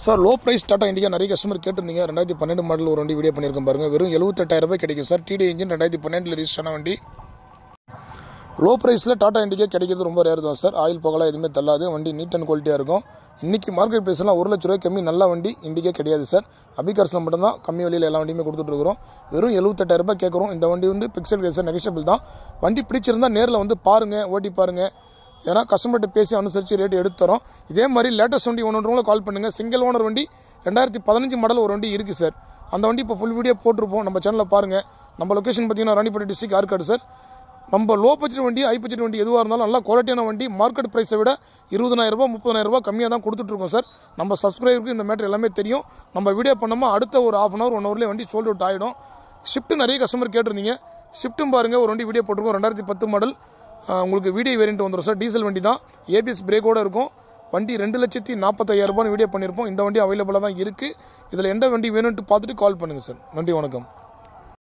sir low price Tata Indica நிறைய customer கேட்டிருந்தீங்க ரெண்டாயிரத்தி பன்னெண்டு மாடல் ஒரு வண்டி வீடியோ பண்ணியிருக்கேன் பாருங்க வெறும் எழுபத்தெட்டாயிரம் ரூபாய் கிடைக்கும் சார் டிடி இன்ஜின் ரெண்டாயிரத்தி பன்னெண்டில் ரிஜிஸ்டர் ஆன வண்டி லோ ப்ரைஸில் டாடா இண்டிகா கிடைக்கிறது ரொம்ப ரேர் தான் சார் ஆயில் போகலாம் எதுவுமே தள்ளாது வண்டி நீட் அண்ட் குவாலிட்டியாக இருக்கும் இன்றைக்கி மார்க்கெட் ப்ரைஸ்லாம் ஒரு லட்ச ரூபாய் கம்மி நல்ல வண்டி இண்டிகா கிடையாது சார் அபிகார்ஸில் மட்டும்தான் கம்மி விலையில் எல்லா வண்டியுமே கொடுத்துட்ருக்குறோம் வெறும் எழுபத்தெட்டாயிரம் ரூபாய் கேட்குறோம் இந்த வண்டி வந்து பிக்சல் கேசர் நெகஷபிள் தான் வண்டி பிடிச்சிருந்தா நேரில் வந்து பாருங்கள் ஓட்டி பாருங்கள் ஏன்னா கஸ்டமர்கிட்ட பேசி அனுசரித்து ரேட் எடுத்து தரோம் இதே மாதிரி லேட்டஸ்ட் வண்டி ஒன்று கால் பண்ணுங்கள் சிங்கிள் ஓனர் வண்டி ரெண்டாயிரத்தி பதினஞ்சு மாடல் ஒரு வண்டி இருக்குது சார் அந்த வண்டி இப்போ ஃபுல் வீடியோ போட்டிருப்போம் நம்ம சேனலில் பாருங்கள் நம்ம லொக்கேஷன் பார்த்தீங்கன்னா ராணிப்பேட்டை டிஸ்ட்ரிக் ஆர்காடு சார் நம்ம லோ பட்ஜெட் வண்டி ஹை பட்ஜெட் வண்டி எதுவாக இருந்தாலும் நல்லா குவாலிட்டியான வண்டி மார்க்கெட் ப்ரைஸை விட இருபதாயிரம் ரூபாய் முப்பதாயிரம் ரூபாய் கம்மியாக தான் கொடுத்துட்ருக்கோம் சார் நம்ம சப்ஸ்கிரைபருக்கு இந்த மேட்டர் எல்லாமே தெரியும் நம்ம வீடியோ பண்ணோமா அடுத்த ஒரு ஆஃப் அன் ஹவர் ஒன் ஹவர்லேயே வண்டி சோல்ட் அவுட் ஆகிடும் ஷிஃப்ட் நிறைய கஸ்டமர் கேட்டிருந்தீங்க ஷிஃப்ட்டும் பாருங்கள் ஒரு வண்டி வீடியோ போட்டிருக்கோம் ரெண்டாயிரத்தி பத்து மாடல் உங்களுக்கு வீடியோ வேரியன்ட் வந்துடும் சார் டீசல் வண்டி தான் ஏபிஎஸ் பிரேக்கோட இருக்கும் வண்டி ரெண்டு லட்சத்தி நாற்பத்தாயிரம் ரூபான்னு வீடியோ பண்ணியிருப்போம் இந்த வண்டி அவைலபிளாக தான் இருக்குது இதில் எந்த வண்டி வேணும்ட்டு பார்த்துட்டு கால் பண்ணுங்கள் சார் நன்றி வணக்கம்